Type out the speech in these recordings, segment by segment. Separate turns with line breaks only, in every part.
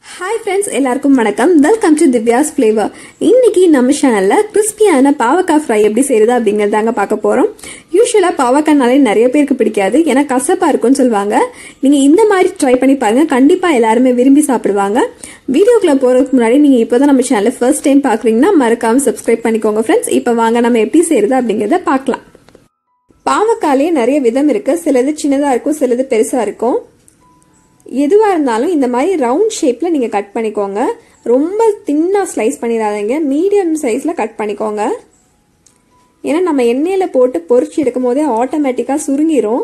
hi friends எல்லாருக்கும் வணக்கம் welcome to Divya's flavour இன்னைக்கு நம்ம சேனல்ல கிறிஸ்பியான பாவக்காய் ஃப்ரை எப்படி செய்யறது அப்படிங்கறதாங்க பார்க்க போறோம் யூஸ்வலா பாவக்காய்னாலே நிறைய பேருக்கு பிடிக்காது ஏன்னா கசப்பா இருக்கும்னு சொல்லுவாங்க நீங்க இந்த மாதிரி ட்ரை பண்ணி பாருங்க கண்டிப்பா எல்லாருமே விரும்பி சாப்பிடுவாங்க வீடியோக்குள்ள போறதுக்கு முன்னாடி நீங்க இப்போதான் நம்ம சேனலை ஃபர்ஸ்ட் டைம் பாக்குறீங்கன்னா மறக்காம சப்ஸ்கிரைப் பண்ணிக்கோங்க ஃப்ரெண்ட்ஸ் இப்போ வாங்க நம்ம எப்படி செய்யறது அப்படிங்கறத பார்க்கலாம் பாவக்காயிலே நிறைய விதம் இருக்கு சிலது சின்னதா இருக்கும் சிலது பெருசா இருக்கும் எதுவாக இருந்தாலும் இந்த மாதிரி ரவுண்ட் ஷேப்பில் நீங்கள் கட் பண்ணிக்கோங்க ரொம்ப தின்னாக ஸ்லைஸ் பண்ணிடாதீங்க மீடியம் சைஸில் கட் பண்ணிக்கோங்க ஏன்னா நம்ம எண்ணெயில் போட்டு பொறிச்சு எடுக்கும் போதே ஆட்டோமேட்டிக்காக சுருங்கிரும்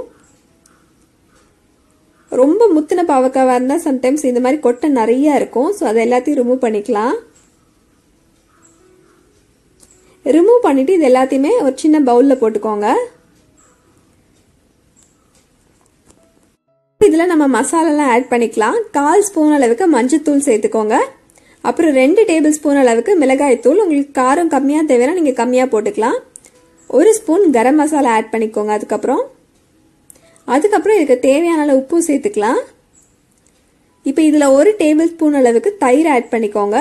ரொம்ப முத்தின பாவக்காவாக இருந்தால் சம்டைம்ஸ் இந்த மாதிரி கொட்டை நிறைய இருக்கும் ஸோ அதை எல்லாத்தையும் ரிமூவ் பண்ணிக்கலாம் ரிமூவ் பண்ணிவிட்டு இது எல்லாத்தையுமே ஒரு சின்ன பவுலில் போட்டுக்கோங்க இதில் நம்ம மசாலாலாம் ஆட் பண்ணிக்கலாம் கால் ஸ்பூன் அளவுக்கு மஞ்சத்தூள் சேர்த்துக்கோங்க அப்புறம் ரெண்டு டேபிள் ஸ்பூன் அளவுக்கு மிளகாய் தூள் உங்களுக்கு காரம் கம்மியாக தேவைன்னா நீங்கள் கம்மியாக போட்டுக்கலாம் ஒரு ஸ்பூன் கரம் மசாலா ஆட் பண்ணிக்கோங்க அதுக்கப்புறம் அதுக்கப்புறம் இதுக்கு தேவையான அளவு உப்பு சேர்த்துக்கலாம் இப்போ இதில் ஒரு டேபிள் ஸ்பூன் அளவுக்கு தயிர் ஆட் பண்ணிக்கோங்க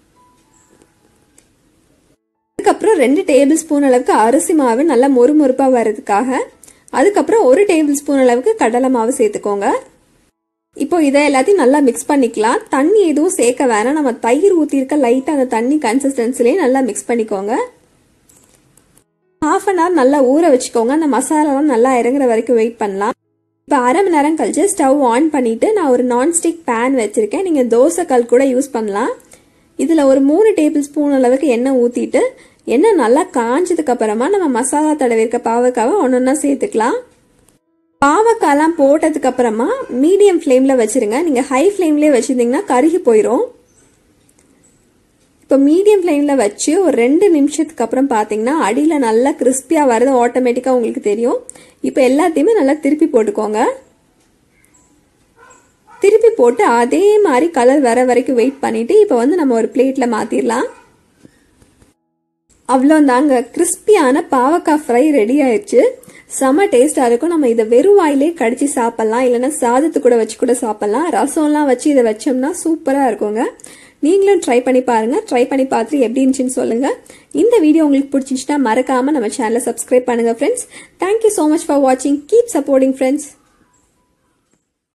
அதுக்கப்புறம் ரெண்டு டேபிள் ஸ்பூன் அளவுக்கு அரிசி மாவு நல்லா மொறுமொறுப்பாக வர்றதுக்காக அதுக்கப்புறம் ஒரு டேபிள் ஸ்பூன் அளவுக்கு கடலை மாவு சேர்த்துக்கோங்க இப்போ இதை எல்லாத்தையும் நல்லா மிக்ஸ் பண்ணிக்கலாம் தண்ணி எதுவும் சேர்க்க வேணாம் நம்ம தயிர் ஊற்றிருக்க லைட்டாக அந்த தண்ணி கன்சிஸ்டன்சிலேயே நல்லா மிக்ஸ் பண்ணிக்கோங்க ஹாஃப் அன் ஹவர் நல்லா ஊற வச்சுக்கோங்க அந்த மசாலாலாம் நல்லா இறங்குற வரைக்கும் வெயிட் பண்ணலாம் இப்போ அரை மணி நேரம் கழிச்சு ஸ்டவ் ஆன் பண்ணிட்டு நான் ஒரு நான்ஸ்டிக் பேன் வச்சிருக்கேன் நீங்கள் தோசை கல் கூட யூஸ் பண்ணலாம் இதில் ஒரு மூணு டேபிள் ஸ்பூன் அளவுக்கு எண்ணெய் ஊற்றிட்டு எண்ணெய் நல்லா காஞ்சதுக்கு அப்புறமா நம்ம மசாலா தடவிருக்க பாவக்காவை ஒன்று ஒன்றா சேர்த்துக்கலாம் பாவக்காய்லாம் போட்டதுக்கு அப்புறமா மீடியம் ஃப்ளேமில் வச்சுருங்க நீங்கள் ஹை ஃப்ளேம்லேயே வச்சுருந்தீங்கன்னா கருகி போயிடும் இப்போ மீடியம் ஃப்ளேமில் வச்சு ஒரு ரெண்டு நிமிஷத்துக்கு அப்புறம் பார்த்தீங்கன்னா அடியில் நல்லா கிறிஸ்பியாக வர்றது ஆட்டோமேட்டிக்காக உங்களுக்கு தெரியும் இப்போ எல்லாத்தையுமே நல்லா திருப்பி போட்டுக்கோங்க திருப்பி போட்டு அதே மாதிரி கலர் வர வரைக்கும் வெயிட் பண்ணிவிட்டு இப்போ வந்து நம்ம ஒரு பிளேட்டில் மாற்றிடலாம் அவ்வளோந்தாங்க கிறிஸ்பியான பாவக்காய் ஃப்ரை ரெடி ஆயிடுச்சு செம்ம டேஸ்டாக இருக்கும் நம்ம இதை வெறும் வாயிலே கடிச்சு சாப்பிட்லாம் இல்லைன்னா சாதத்து கூட வச்சு கூட சாப்பிட்லாம் ரசம்லாம் வச்சு இதை வச்சோம்னா சூப்பராக இருக்குங்க நீங்களும் ட்ரை பண்ணி பாருங்க ட்ரை பண்ணி பார்த்துட்டு எப்படி இருந்துச்சுன்னு சொல்லுங்க இந்த வீடியோ உங்களுக்கு பிடிச்சிச்சுன்னா மறக்காம நம்ம சேனலை சப்ஸ்கிரைப் பண்ணுங்க friends thank you so much for வாட்சிங் கீப் சப்போர்ட்டிங் ஃப்ரெண்ட்ஸ்